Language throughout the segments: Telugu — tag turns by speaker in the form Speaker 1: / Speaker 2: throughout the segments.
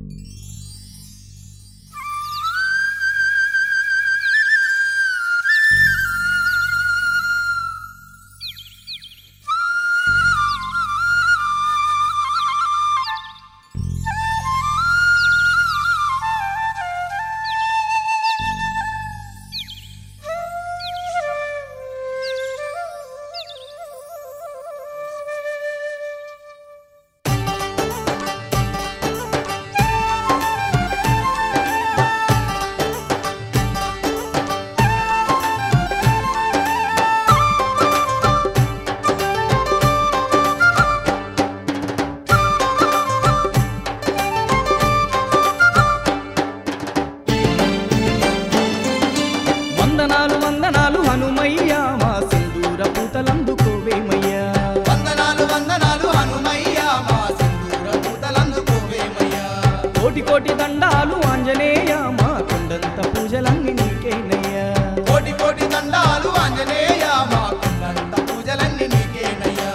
Speaker 1: వందనాలు వందనాలు హనుమయ్య మా సింధూర పూతలందుకోవేమయ్యా
Speaker 2: వందనాలు వందనాలు హనుమయ్య మా సింధూర పూతలందుకోవేమయ్యా
Speaker 1: కోటి కోటి దండాలు ఆంజనేయ మా కొండంత పూజలన్నీ నీకేనయ్యా
Speaker 2: కోటి కోటి దండాలు ఆంజనేయ మా కొండంత పూజలన్నీ నీకేనయ్యా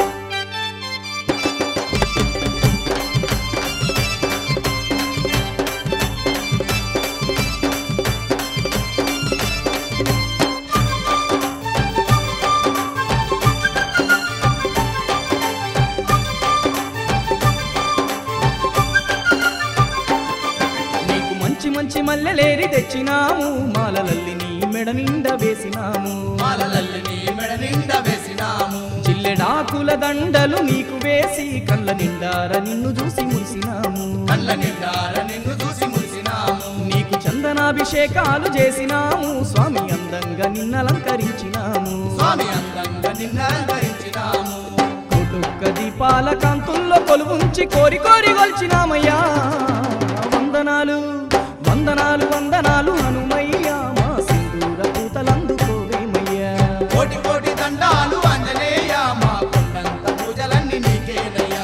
Speaker 1: నీకు మంచి మంచి మల్లెలేరి తెచ్చినాము మాలలల్లి నీ మెడ నిండా వేసినాము
Speaker 2: మాలలల్లి నీ మెడ నిండా వేసినాము
Speaker 1: జిల్లెడాకుల దండలు నీకు వేసి కళ్ళ నిండార నిన్ను చూసి మురిసినాము
Speaker 2: కళ్ళ నిండార నిన్ను చూసి మురిసినాము
Speaker 1: నీకు చందనాభిషేకాలు చేసినాము స్వామి అందంగా నిన్నలంకరించినాము
Speaker 2: స్వామి అందంగా నిన్ను అలంకరించినాము
Speaker 1: కొడుక్క దీపాల కాంతుల్లో కొలువుంచి కోరి కోరి గొల్చినామయ్యా వందనాలు వందనాలు వందనాలు హనుమయ్యా మా సింధూర పూతలందుకోవేమయ్యా
Speaker 2: కోటి కోటి దండాలు ఆంజనేయ మా కొండంత పూజలన్నీ నీకేనయ్యా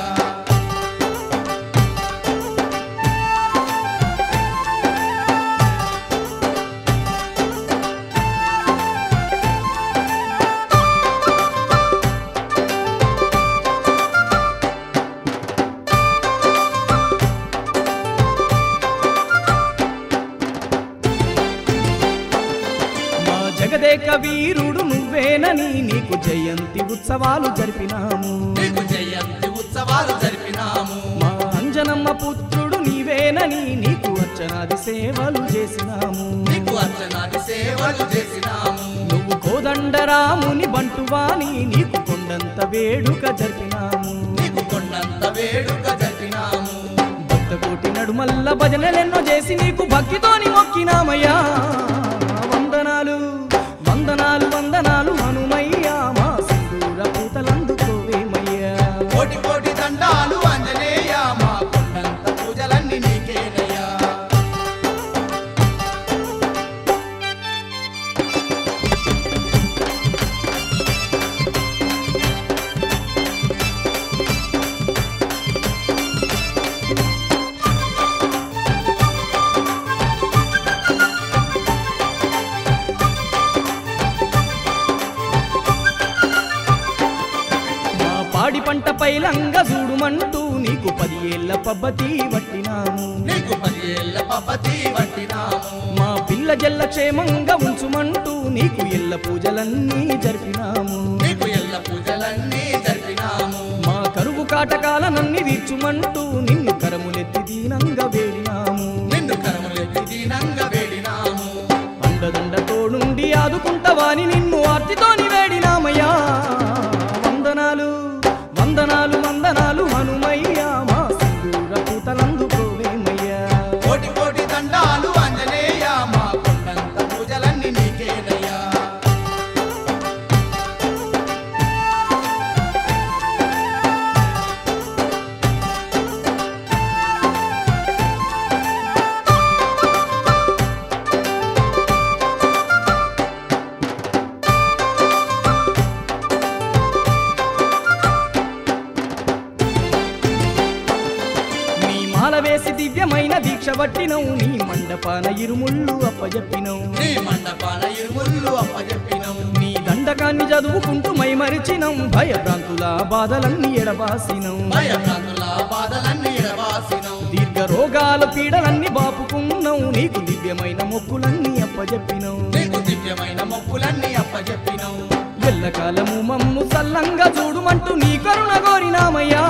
Speaker 1: మా జగదేక వీరుడు నువ్వేనని నీకు జయంతి ఉత్సవాలు జరిపినాము
Speaker 2: నీకు జయంతి ఉత్సవాలు జరిపినాము
Speaker 1: మా అంజనమ్మ పుత్రుడు నీవేనని నీకు అర్చనాది సేవలు చేసినాము
Speaker 2: నీకు అర్చనాది సేవలు చేసినాము
Speaker 1: నువ్వు కోదండరాముని బంటువాని నీకు కొండంత వేడుక జరిపినాము
Speaker 2: నీకు కొండంత వేడుక జరిపినాము
Speaker 1: భక్త కోటి నడుమల్ల భజనలెన్నో చేసి నీకు భక్తితోని మొక్కినామయ్యా వందనాలు వందనాలు వందనాలు హనుమయ్యా మా సింధూర పూతలందుకోవేమయ్యా
Speaker 2: కోటి కోటి దండాలు ఆంజనేయ మా కొండంత పూజలన్నీ నీకేనయ్యా
Speaker 1: మా పాడి పంట పైలంగా చూడుమంటూ నీకు పది ఏళ్ల పబ్బతి పట్టినాము
Speaker 2: నీకు పది ఏళ్ళ పబ్బతి పట్టినాము
Speaker 1: మా పిల్ల జల్ల క్షేమంగా ఉంచుమంటూ నీకు ఎల్ల పూజలన్నీ జరిపినాము
Speaker 2: నీకు ఎల్ల పూజలన్నీ జరిపినాము
Speaker 1: మా కరువు కాటకాలనన్ని తీర్చుమంటూ నిన్ను కరములెత్తి దీనంగా వేడినాము
Speaker 2: నిన్ను కరములెత్తి దీనంగా వేడినాము
Speaker 1: అండదండ తోడుండి ఆదుకుంటవాని నిన్ను ఆర్తితోని వేడినామయ్యా వందనాలు వందనాలు వందనాలు హనుమయ్యా మా సింధూర పూతలందుకోవేమయ్యా
Speaker 2: కోటి కోటి దండాలు ఆంజనేయ మా కొండంత పూజలన్నీ నీకేనయ్యా
Speaker 1: నీ మాల వేసి దివ్యమైన దీక్ష పట్టినవు నీ మండపాన ఇరుముళ్ళు అప్పజెప్పినవు
Speaker 2: నీ మండపాన ఇరుముళ్ళు అప్పజెప్పినం
Speaker 1: నీ దండకాన్ని చదువుకుంటూ మైమరిచినం భయభ్రాంతుల బాధలన్నీ ఎడబాసినం
Speaker 2: భయభ్రాంతుల బాధలన్నీ ఎడబాసినం
Speaker 1: దీర్ఘ రోగాల పీడలన్నీ బాపుకున్నావు నీకు దివ్యమైన మొక్కులన్నీ అప్పజెప్పినవు
Speaker 2: నీకు దివ్యమైన మొక్కులన్నీ అప్పచెప్పినవు
Speaker 1: ఎల్లకాలము మమ్ము సల్లంగా చూడుమంటూ నీ కరుణ కోరినామయ్యా